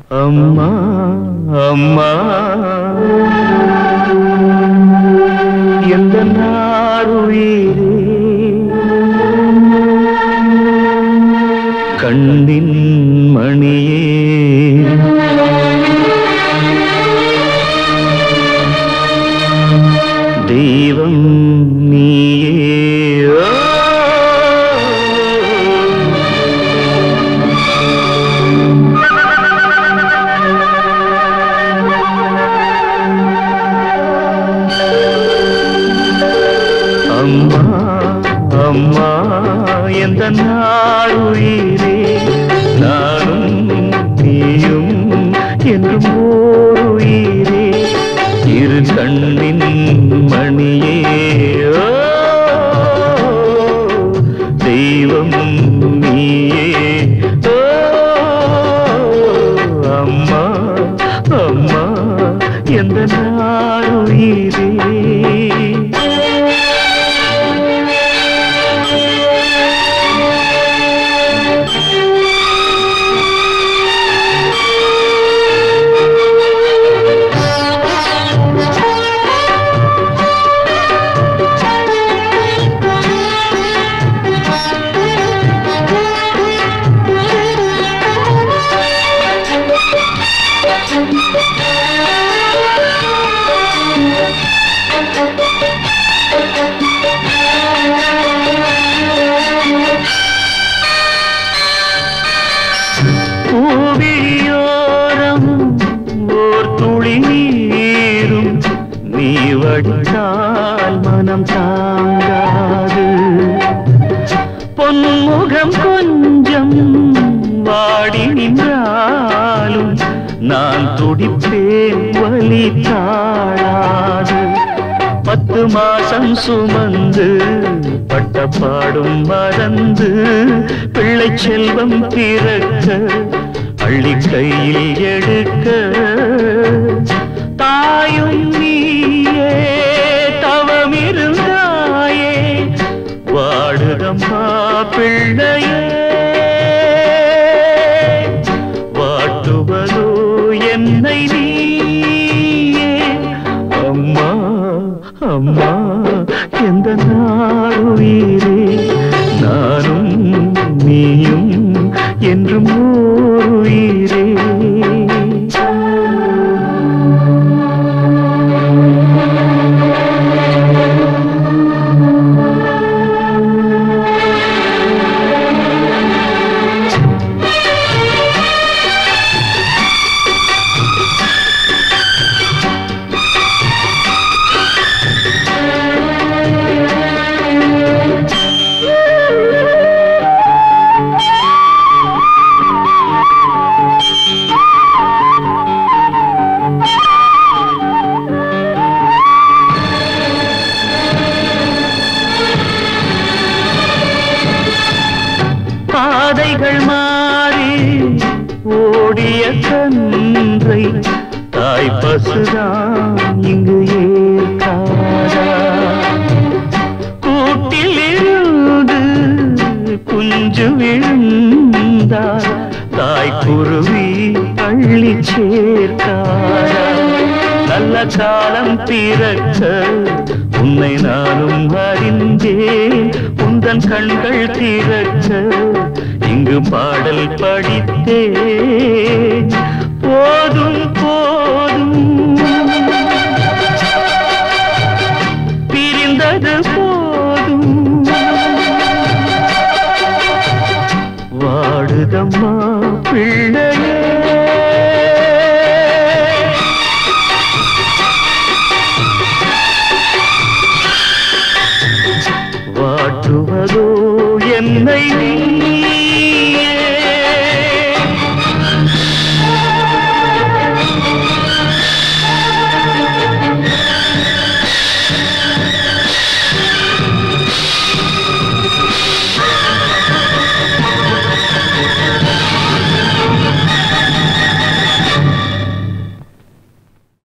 அம்மா அம்மா எந்த நாருயிரே கண்ணின் மணியே தெய்வம் நீயே ஓ! அம்மா அம்மா எந்த நாளுயிரே நானும் நீயும் என்றும் ஓருயிரே இரு கண்ணின் மணியே ஓ, தெய்வம் நீயே ஓ, அம்மா அம்மா எந்த நாளுயிரே பூவிழியோரம் ஓர் துளி நீரும் நீ வடித்தால் மனம் தாங்காது பொன்முகம் கொஞ்சம் வாடி நின்றாலும் நான் துடிப்பேன் வலி தாழாது பத்து மாசம் சுமந்து பட்ட பாடும் மறந்து பிள்ளை செல்வம் பிறக்க அள்ளி கையில் எடுக்க தாயும் நீயே தவம் இருந்தாயே வாடுதம்மா பிள்ளையே வாட்டுவதோ என்னை நீயே அம்மா அம்மா எந்த நாருயிரே நானும் நீயும் என்றும் ஓருயிரே பாதைகள் மாறி ஓடிய கன்றை தாய் பசுதான் இங்கு ஏற்காதா கூட்டில் இருந்து குஞ்சு விழுந்தார் தாய் குருவி அள்ளி சேர்க்காதா நல்ல காலம் பிறக்க உன்னை நானும் அறிந்தேன் உந்தன் கண்கள் திறக்க இங்கு பாடல் படித்தேன்